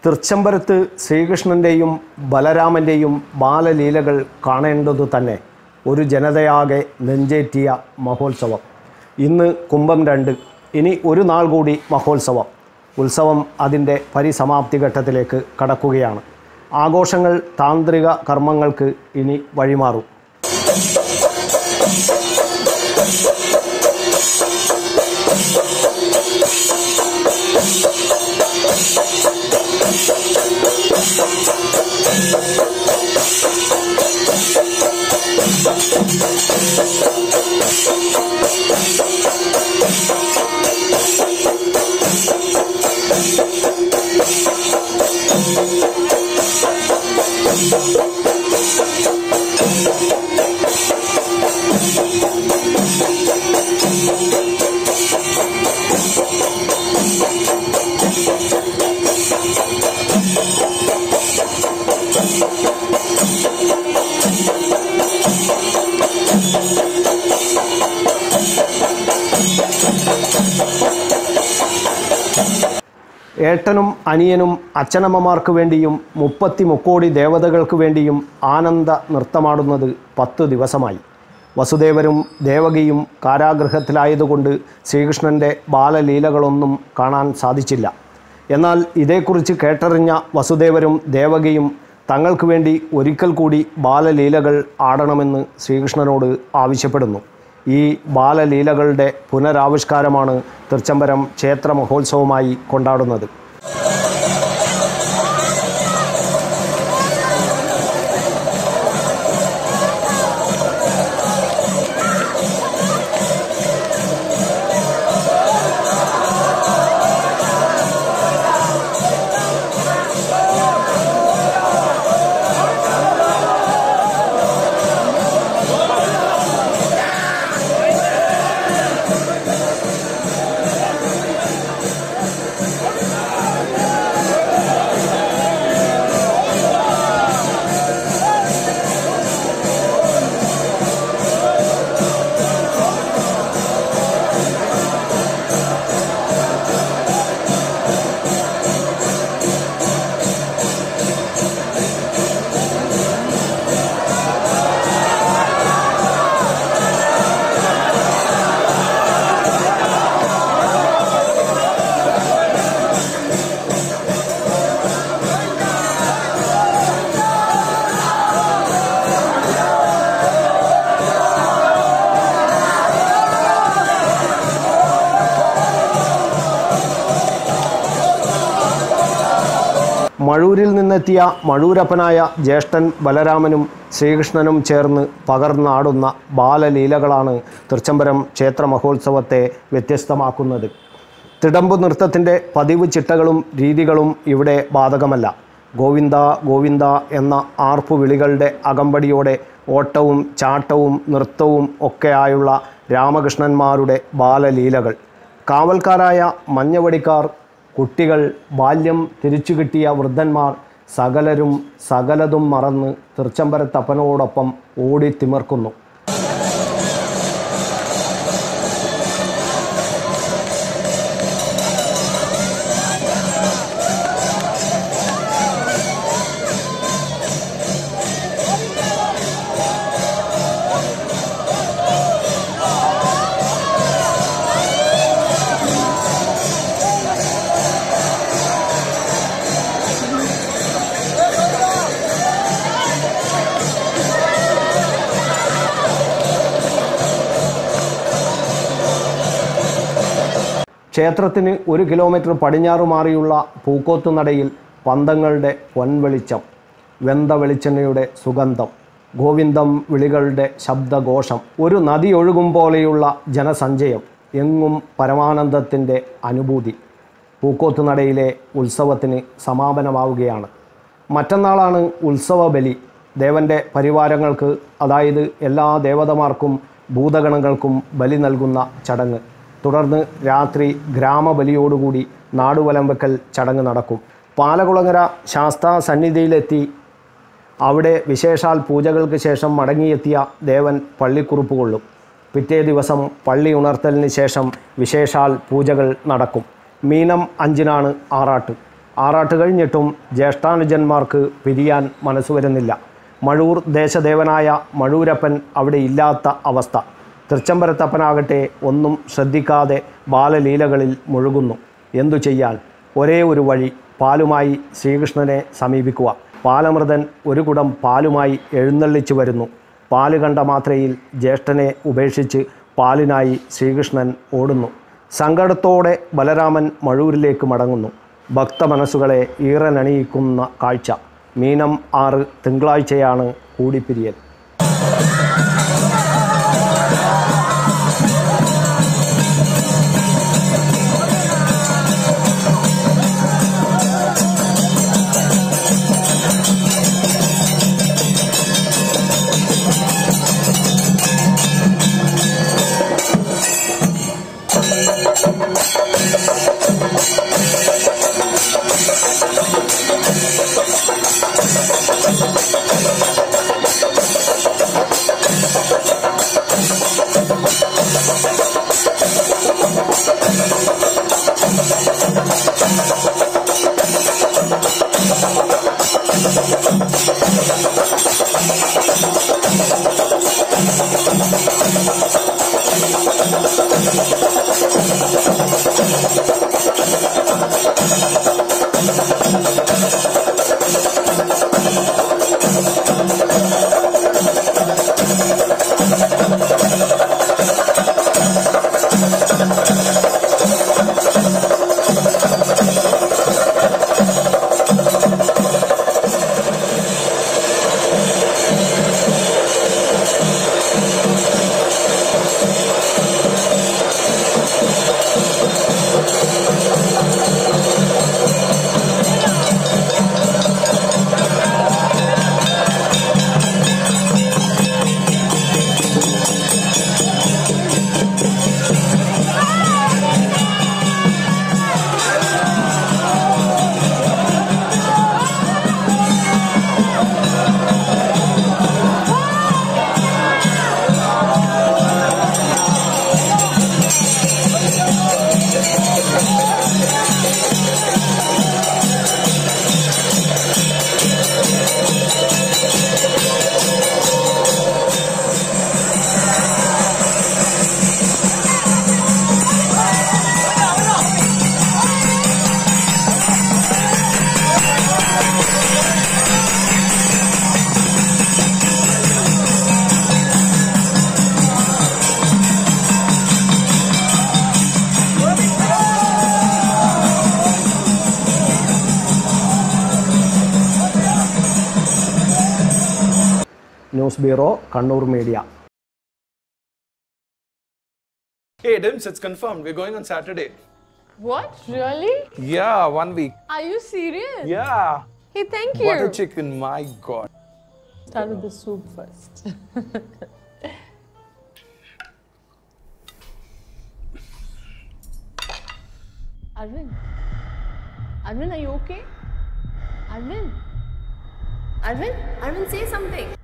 തൃച്ചംബരത്ത് ശ്രീകൃഷ്ണൻ്റെയും ബലരാമൻ്റെയും ബാലലീലകൾ കാണേണ്ടതു തന്നെ ഒരു ജനതയാകെ നെഞ്ചേറ്റിയ മഹോത്സവം ഇന്ന് കുംഭം രണ്ട് ഇനി ഒരു നാൾ കൂടി മഹോത്സവം ഉത്സവം അതിൻ്റെ പരിസമാപ്തി ഘട്ടത്തിലേക്ക് കടക്കുകയാണ് ആഘോഷങ്ങൾ താന്ത്രിക കർമ്മങ്ങൾക്ക് ഇനി വഴിമാറും ഏട്ടനും അനിയനും അച്ഛനമ്മമാർക്ക് വേണ്ടിയും മുപ്പത്തി മുക്കോടി ദേവതകൾക്ക് വേണ്ടിയും ആനന്ദ നൃത്തമാടുന്നത് പത്ത് ദിവസമായി വസുദേവരും ദേവകിയും കാരാഗൃഹത്തിലായതുകൊണ്ട് ശ്രീകൃഷ്ണൻ്റെ ബാലലീലകളൊന്നും കാണാൻ സാധിച്ചില്ല എന്നാൽ ഇതേക്കുറിച്ച് കേട്ടറിഞ്ഞ വസുദേവരും ദേവകിയും തങ്ങൾക്ക് വേണ്ടി ഒരിക്കൽ കൂടി ബാലലീലകൾ ആടണമെന്ന് ശ്രീകൃഷ്ണനോട് ആവശ്യപ്പെടുന്നു ഈ ബാലലീലകളുടെ പുനരാവിഷ്കാരമാണ് തൃച്ചംബരം ക്ഷേത്ര മഹോത്സവമായി കൊണ്ടാടുന്നത് മഴൂരിൽ നിന്നെത്തിയ മഴൂരപ്പനായ ജ്യേഷ്ഠൻ ബലരാമനും ശ്രീകൃഷ്ണനും ചേർന്ന് പകർന്നാടുന്ന ബാലലീലകളാണ് തൃച്ചംബരം ക്ഷേത്ര മഹോത്സവത്തെ വ്യത്യസ്തമാക്കുന്നത് തിടമ്പ് നൃത്തത്തിൻ്റെ പതിവ് ചിട്ടകളും രീതികളും ഇവിടെ ബാധകമല്ല ഗോവിന്ദ ഗോവിന്ദ എന്ന ആർപ്പുവിളികളുടെ അകമ്പടിയോടെ ഓട്ടവും ചാട്ടവും നൃത്തവും ഒക്കെയായുള്ള രാമകൃഷ്ണന്മാരുടെ ബാലലീലകൾ കാവൽക്കാരായ മഞ്ഞവടിക്കാർ കുട്ടികൾ ബാല്യം തിരിച്ചു കിട്ടിയ വൃദ്ധന്മാർ സകലരും സകലതും മറന്ന് തൃച്ചംബരത്തപ്പനോടൊപ്പം ഓടി തിമിർക്കുന്നു ക്ഷേത്രത്തിന് ഒരു കിലോമീറ്റർ പടിഞ്ഞാറ് മാറിയുള്ള പൂക്കോത്ത് നടയിൽ പന്തങ്ങളുടെ പൊൻവെളിച്ചം വെന്ത വെളിച്ചെണ്ണയുടെ സുഗന്ധം ഗോവിന്ദം വിളികളുടെ ശബ്ദഘോഷം ഒരു നദി ഒഴുകും പോലെയുള്ള ജനസഞ്ചയം എങ്ങും പരമാനന്ദത്തിൻ്റെ അനുഭൂതി പൂക്കോത്ത് നടയിലെ ഉത്സവത്തിന് സമാപനമാവുകയാണ് മറ്റന്നാളാണ് ഉത്സവ ബലി ദേവൻ്റെ പരിവാരങ്ങൾക്ക് അതായത് എല്ലാ ദേവതമാർക്കും ഭൂതഗണങ്ങൾക്കും ബലി നൽകുന്ന ചടങ്ങ് തുടർന്ന് രാത്രി ഗ്രാമബലിയോടുകൂടി നാടുവലം വെക്കൽ ചടങ്ങ് നടക്കും പാലകുളങ്ങര ശാസ്താ സന്നിധിയിലെത്തി അവിടെ വിശേഷാൽ പൂജകൾക്ക് ശേഷം മടങ്ങിയെത്തിയ ദേവൻ പള്ളിക്കുറുപ്പ് കൊള്ളും പിറ്റേ ദിവസം പള്ളി ഉണർത്തലിന് ശേഷം വിശേഷാൽ പൂജകൾ നടക്കും മീനം അഞ്ചിനാണ് ആറാട്ട് ആറാട്ട് കഴിഞ്ഞിട്ടും ജ്യേഷ്ഠാനുജന്മാർക്ക് പിരിയാൻ മനസ്സ് വരുന്നില്ല മഴൂർ ദേശദേവനായ മഴൂരപ്പൻ അവിടെ ഇല്ലാത്ത അവസ്ഥ തൃച്ചംബരത്തപ്പനാകട്ടെ ഒന്നും ശ്രദ്ധിക്കാതെ ബാലലീലകളിൽ മുഴുകുന്നു എന്തു ചെയ്യാൻ ഒരേ ഒരു വഴി പാലുമായി ശ്രീകൃഷ്ണനെ സമീപിക്കുക പാലമൃതൻ ഒരു കുടം പാലുമായി എഴുന്നള്ളിച്ചു വരുന്നു പാല് കണ്ട മാത്രയിൽ ജ്യേഷ്ഠനെ ഉപേക്ഷിച്ച് പാലിനായി ശ്രീകൃഷ്ണൻ ഓടുന്നു സങ്കടത്തോടെ ബലരാമൻ മഴൂരിലേക്ക് മടങ്ങുന്നു ഭക്തമനസ്സുകളെ ഈറനണിയിക്കുന്ന കാഴ്ച മീനം ആറ് തിങ്കളാഴ്ചയാണ് കൂടിപ്പിരിയൽ news bureau Kannur media Hey, Dims, it's confirmed. We're going on Saturday. What? Really? Yeah, one week. Are you serious? Yeah. Hey, thank you. Butter chicken, my god. Start with the soup first. Arvind. Arvind, are you okay? Arvind. Arvind? Arvind, say something.